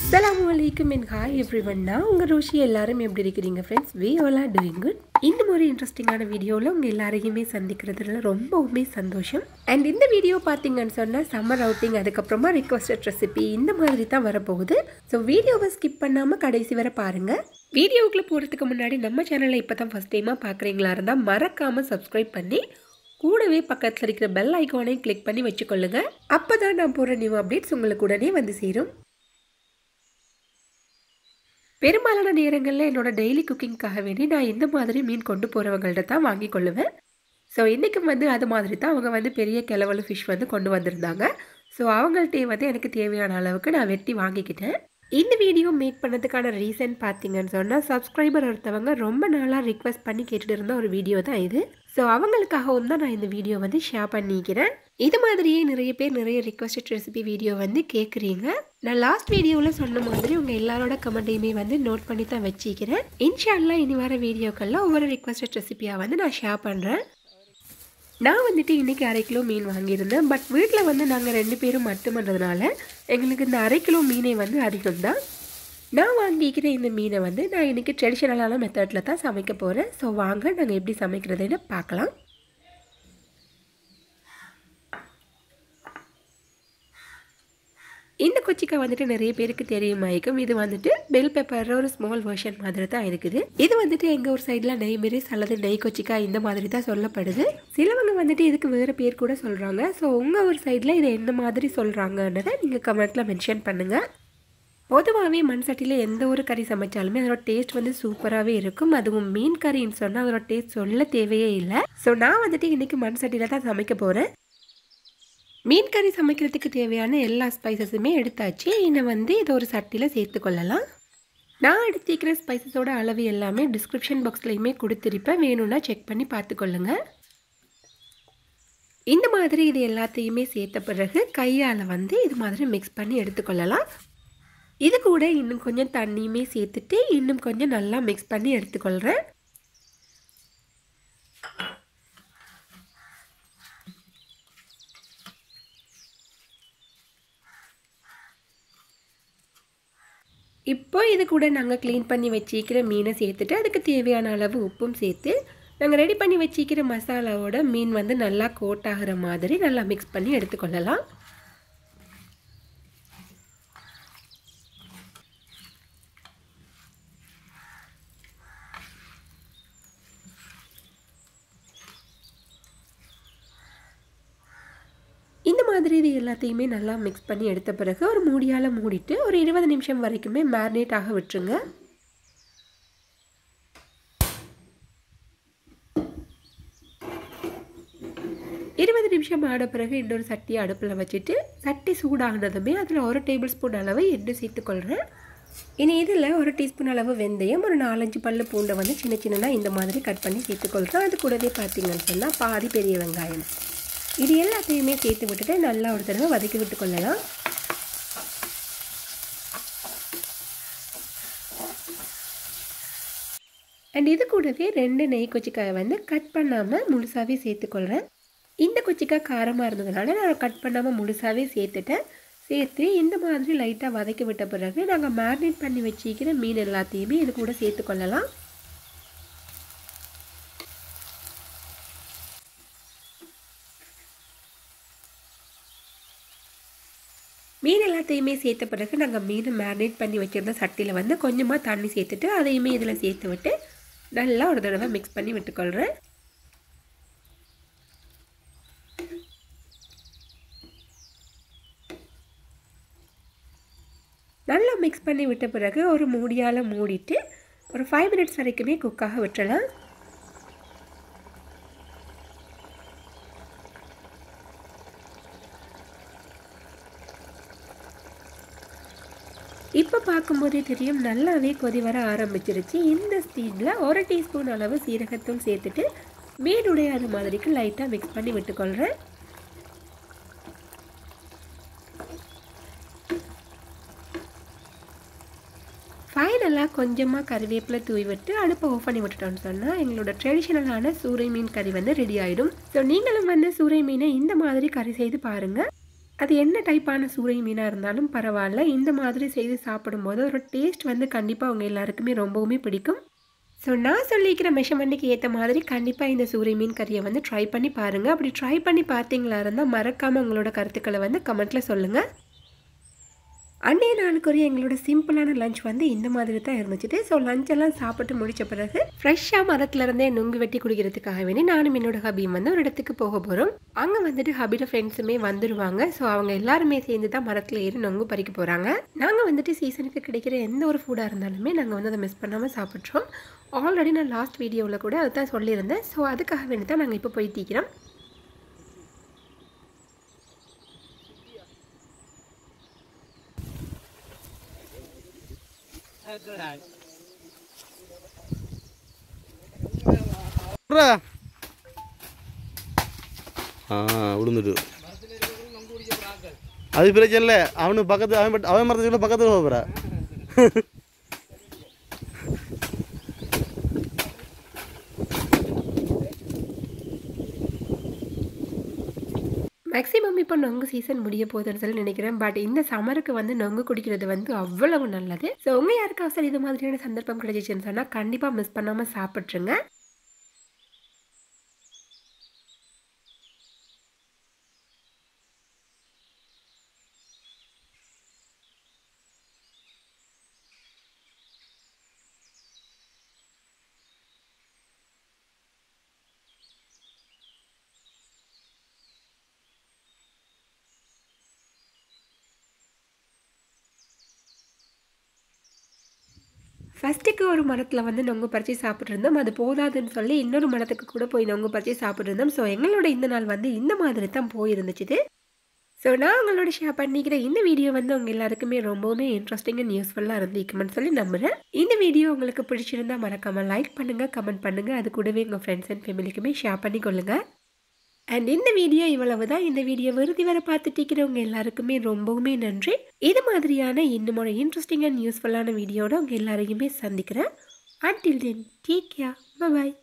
அஸ்ஸலாமு அலைக்கும் என் hi every ஒன்னா உங்கள் ரோஷி எல்லாரும் எப்படி இருக்கிறீங்க friends we all are doing good இன்னும் ஒரு இன்ட்ரெஸ்டிங்கான வீடியோவில் உங்கள் எல்லாரையுமே சந்திக்கிறதுல ரொம்பவுமே சந்தோஷம் அண்ட் இந்த வீடியோ பார்த்தீங்கன்னு சொன்னால் சம்மர் அவுட்டிங் அதுக்கப்புறமா ரிக்வஸ்டட் ரெசிபி இந்த மாதிரி தான் வரப்போகுது ஸோ வீடியோவை ஸ்கிப் பண்ணாமல் கடைசி வரை பாருங்கள் வீடியோவுக்குள்ளே போகிறதுக்கு முன்னாடி நம்ம சேனலை இப்போ தான் ஃபஸ்ட் டைமாக பார்க்குறீங்களா இருந்தால் மறக்காமல் சப்ஸ்கிரைப் பண்ணி கூடவே பக்கத்தில் இருக்கிற பெல் ஐக்கானையும் கிளிக் பண்ணி வச்சுக்கொள்ளுங்க அப்போ தான் நான் போகிற நியூ அப்டேட்ஸ் உங்களுக்கு உடனே வந்து சேரும் பெரும்பாலான நேரங்களில் என்னோட டெய்லி குக்கிங்க்காக வேண்டி நான் இந்த மாதிரி மீன் கொண்டு போகிறவங்கள்ட்ட தான் வாங்கி கொள்ளுவேன் ஸோ இன்றைக்கும் வந்து அது மாதிரி தான் அவங்க வந்து பெரிய கிளவலு ஃபிஷ் வந்து கொண்டு வந்திருந்தாங்க ஸோ அவங்கள்ட்டே வந்து எனக்கு தேவையான அளவுக்கு நான் வெட்டி வாங்கிக்கிட்டேன் இந்த வீடியோ மேக் பண்ணதுக்கான ரீசன் பார்த்தீங்கன்னு சொன்னால் சப்ஸ்கிரைபர் ஒருத்தவங்க ரொம்ப நாளாக ரிக்வெஸ்ட் பண்ணி கேட்டுட்டு இருந்த ஒரு வீடியோ தான் இது ஸோ அவங்களுக்காகவும் தான் நான் இந்த வீடியோ வந்து ஷேர் பண்ணிக்கிறேன் இது மாதிரியே நிறைய பேர் நிறைய ரிக்வஸ்டட் ரெசிபி வீடியோ வந்து கேட்குறீங்க நான் லாஸ்ட் வீடியோவில் சொன்ன மாதிரி உங்கள் எல்லாரோட கமெண்ட்டையுமே வந்து நோட் பண்ணி தான் வச்சுக்கிறேன் இன்ஷால்லா இனி வர வீடியோக்களில் ஒவ்வொரு ரிக்வஸ்டட் ரெசிபியாக வந்து நான் ஷேர் பண்ணுறேன் நான் வந்துட்டு இன்றைக்கி அரை கிலோ மீன் வாங்கியிருந்தேன் பட் வீட்டில் வந்து நாங்கள் ரெண்டு பேரும் மட்டுமன்றதுனால எங்களுக்கு இந்த அரை கிலோ மீனே வந்து அதிகம்தான் நான் வாங்கிக்கிற இந்த மீனை வந்து நான் இன்றைக்கி ட்ரெடிஷ்னலான மெத்தடில் தான் சமைக்க போகிறேன் ஸோ வாங்க நாங்கள் எப்படி சமைக்கிறதுன்னு பார்க்கலாம் இந்த கொச்சிக்காய் வந்துட்டு நிறைய பேருக்கு தெரியுமாயிருக்கும் இது வந்துட்டு பெல் பெப்பர் ஒரு ஸ்மால் வெர்ஷன் மாதிரி தான் இருக்குது இது வந்துட்டு எங்கள் ஒரு சைடில் நெய் மிரிஸ் அல்லது நெய் கொச்சிக்காய் இந்த மாதிரி தான் சொல்லப்படுது சிலவங்க வந்துட்டு இதுக்கு வேறு பேர் கூட சொல்கிறாங்க ஸோ உங்கள் ஒரு சைடில் இதை எந்த மாதிரி சொல்கிறாங்கன்றதை நீங்கள் கமெண்ட்டில் மென்ஷன் பண்ணுங்கள் பொதுவாகவே மண் சட்டியில் எந்த ஒரு கறி சமைச்சாலுமே அதோட டேஸ்ட் வந்து சூப்பராகவே இருக்கும் அதுவும் மீன் கறின்னு சொன்னால் அதோட டேஸ்ட் சொல்ல தேவையே இல்லை ஸோ நான் வந்துட்டு இன்றைக்கி மண் சட்டியில் தான் சமைக்க போகிறேன் மீன் கறி சமைக்கிறதுக்கு தேவையான எல்லா ஸ்பைசஸுமே எடுத்தாச்சு இன்னும் வந்து இதை ஒரு சட்டியில் சேர்த்துக்கொள்ளலாம் நான் எடுத்துக்கிற ஸ்பைசஸோட அளவு எல்லாமே டிஸ்கிரிப்ஷன் பாக்ஸ்லையுமே கொடுத்துருப்பேன் வேணும்னா செக் பண்ணி பார்த்துக்கொள்ளுங்க இந்த மாதிரி இது எல்லாத்தையுமே சேர்த்த பிறகு கையால் வந்து இது மாதிரி மிக்ஸ் பண்ணி எடுத்துக்கொள்ளலாம் இது கூட இன்னும் கொஞ்சம் தண்ணியுமே சேர்த்துட்டு இன்னும் கொஞ்சம் நல்லா மிக்ஸ் பண்ணி எடுத்துக்கொள்கிறேன் இப்போ இது கூட நாங்கள் க்ளீன் பண்ணி வச்சிக்கிற மீனை சேர்த்துட்டு அதுக்கு தேவையான அளவு உப்பும் சேர்த்து நாங்கள் ரெடி பண்ணி வச்சிக்கிற மசாலாவோட மீன் வந்து நல்லா கோட் ஆகிற மாதிரி நல்லா மிக்ஸ் பண்ணி எடுத்துக்கொள்ளலாம் இந்த மாதிரி இது எல்லாத்தையுமே நல்லா மிக்ஸ் பண்ணி எடுத்த பிறகு ஒரு மூடியால் மூடிட்டு ஒரு இருபது நிமிஷம் வரைக்குமே மேரினேட் ஆக விட்டுருங்க இருபது நிமிஷம் ஆன பிறகு இன்னொரு சட்டியை அடுப்பில் வச்சுட்டு சட்டி சூடாகினதுமே அதில் ஒரு டேபிள் ஸ்பூன் அளவு எண்ணெய் சேர்த்துக்கொள்கிறேன் இனி இதில் ஒரு டீஸ்பூன் அளவு வெந்தயம் ஒரு நாலஞ்சு பல்லு பூண்டை வந்து சின்ன சின்னதாக இந்த மாதிரி கட் பண்ணி சேர்த்துக்கொள்கிறேன் அது கூடவே பார்த்தீங்கன்னு சொன்னால் பாதி பெரிய வெங்காயம் இது எல்லாத்தையுமே சேர்த்து விட்டுட்டு நல்லா ஒரு தடவை வதக்கி விட்டு கொள்ளலாம் அண்ட் இது கூடவே ரெண்டு நெய் கொச்சிக்காயை வந்து கட் பண்ணாமல் முழுசாகவே சேர்த்துக்கொள்கிறேன் இந்த கொச்சிக்காய் காரமாக இருந்ததுனால நான் கட் பண்ணாமல் முழுசாகவே சேர்த்துட்டேன் சேர்த்து இந்த மாதிரி லைட்டாக வதக்கி விட்ட பிறகு நாங்கள் மேரினேட் பண்ணி வச்சிக்கிற மீன் எல்லாத்தையுமே இது கூட சேர்த்துக்கொள்ளலாம் மீன் எல்லாத்தையுமே சேர்த்த பிறகு நாங்கள் மீனை மேரினேட் பண்ணி வச்சுருந்த சட்டியில் வந்து கொஞ்சமாக தண்ணி சேர்த்துட்டு அதையுமே இதில் சேர்த்து விட்டு நல்லா ஒரு தடவை மிக்ஸ் பண்ணி விட்டுக்கொள்கிறேன் நல்லா மிக்ஸ் பண்ணி விட்ட பிறகு ஒரு மூடியால் மூடிட்டு ஒரு ஃபைவ் மினிட்ஸ் வரைக்குமே குக்காக விட்டுறலாம் இப்போ பார்க்கும்போதே தெரியும் நல்லாவே கொதி வர ஆரம்பிச்சிருச்சு இந்த ஸ்டீஜில் ஒரு டீஸ்பூன் அளவு சீரகத்தூள் சேர்த்துட்டு மீனுடையாத மாதிரிக்கு லைட்டாக மிக்ஸ் பண்ணி விட்டுக்கொள்கிறேன் ஃபைனலாக கொஞ்சமாக கறிவேப்பிலை தூவி விட்டு அடுப்பை ஆஃப் பண்ணி விட்டுட்டோம்னு சொன்னால் எங்களோட ட்ரெடிஷ்னலான சூறை மீன் கறி வந்து ரெடி ஆகிடும் ஸோ நீங்களும் வந்து சூறை மீனை இந்த மாதிரி கறி செய்து பாருங்கள் அது என்ன டைப்பான சூறை மீனாக இருந்தாலும் பரவாயில்ல இந்த மாதிரி செய்து சாப்பிடும்போது ஒரு டேஸ்ட் வந்து கண்டிப்பாக அவங்க எல்லாருக்குமே ரொம்பவுமே பிடிக்கும் ஸோ நான் சொல்லிக்கிற மெஷர்மெண்ட்டுக்கு ஏற்ற மாதிரி கண்டிப்பாக இந்த சூறை மீன் கறியை வந்து ட்ரை பண்ணி பாருங்கள் அப்படி ட்ரை பண்ணி பார்த்தீங்களா இருந்தால் மறக்காமல் உங்களோட கருத்துக்களை வந்து கமெண்ட்டில் சொல்லுங்கள் அன்றைய நாளுக்குரிய எங்களோட சிம்பிளான லஞ்ச் வந்து இந்த மாதிரி தான் இருந்துச்சு ஸோ லஞ்செல்லாம் சாப்பிட்டு முடிச்ச பிறகு ஃப்ரெஷ்ஷாக மரத்துலேருந்தே நுங்கு வெட்டி குடிக்கிறதுக்காக வேண்டி நானும் என்னோட ஹபியும் வந்து ஒரு இடத்துக்கு போக போகிறோம் அங்கே வந்துட்டு ஹபியோட ஃப்ரெண்ட்ஸுமே வந்துடுவாங்க ஸோ அவங்க எல்லாருமே சேர்ந்து தான் மரத்தில் ஏறி நொங்கு பறிக்க போகிறாங்க நாங்கள் வந்துட்டு சீசனுக்கு கிடைக்கிற எந்த ஒரு ஃபுட்டாக இருந்தாலுமே நாங்கள் வந்து அதை மிஸ் பண்ணாமல் சாப்பிட்றோம் ஆல்ரெடி நான் லாஸ்ட் வீடியோவில் கூட அதை தான் சொல்லியிருந்தேன் ஸோ அதுக்காக வேண்டி தான் நாங்கள் இப்போ போய் தீக்கிறோம் விட்றா. ஆ விழுந்துட்டு அது பிரச்சனை இல்லை அவனுக்கு பக்கத்து அவன் பட்- அவன் மரத்துக்கு பக்கத்தில் போகிறா மேக்ஸிமம் இப்போ நொங்கு சீசன் முடிய போகுதுன்னு சொல்லி நினைக்கிறேன் பட் இந்த சம்மருக்கு வந்து நொங்கு குடிக்கிறது வந்து அவ்வளவு நல்லது ஸோ உங்கள் யாருக்காவது சரி இது மாதிரியான சந்தர்ப்பம் கிடைச்சிச்சுன்னு சொன்னால் கண்டிப்பாக மிஸ் பண்ணாமல் சாப்பிட்ருங்க ஃபஸ்ட்டுக்கு ஒரு மரத்தில் வந்து நொங்கு பறித்து சாப்பிட்ருந்தோம் அது போதாதுன்னு சொல்லி இன்னொரு மரத்துக்கு கூட போய் நொங்கு பறித்து சாப்பிட்ருந்தோம் ஸோ எங்களோட இந்த நாள் வந்து இந்த மாதிரி தான் போயிருந்துச்சு ஸோ நான் உங்களோட ஷேர் பண்ணிக்கிற இந்த வீடியோ வந்து உங்கள் எல்லாருக்குமே ரொம்பவுமே இன்ட்ரெஸ்டிங் அண்ட் யூஸ்ஃபுல்லாக இருந்திருக்குமென்னு சொல்லி நம்புகிறேன் இந்த வீடியோ உங்களுக்கு பிடிச்சிருந்தா மறக்காமல் லைக் பண்ணுங்கள் கமெண்ட் பண்ணுங்கள் அது கூடவே உங்கள் ஃப்ரெண்ட்ஸ் அண்ட் ஃபேமிலிக்குமே ஷேர் பண்ணி கொள்ளுங்கள் அண்ட் இந்த வீடியோ இவ்வளவு தான் இந்த வீடியோ விருதி வர பார்த்துட்டு இருக்கிறவங்க எல்லாருக்குமே ரொம்பவுமே நன்றி இது மாதிரியான இன்னும் ஒரு இன்ட்ரெஸ்டிங் அண்ட் யூஸ்ஃபுல்லான வீடியோட உங்கள் எல்லாரையுமே சந்திக்கிறேன் அன்டில் தென் டேக் கேர் பாய்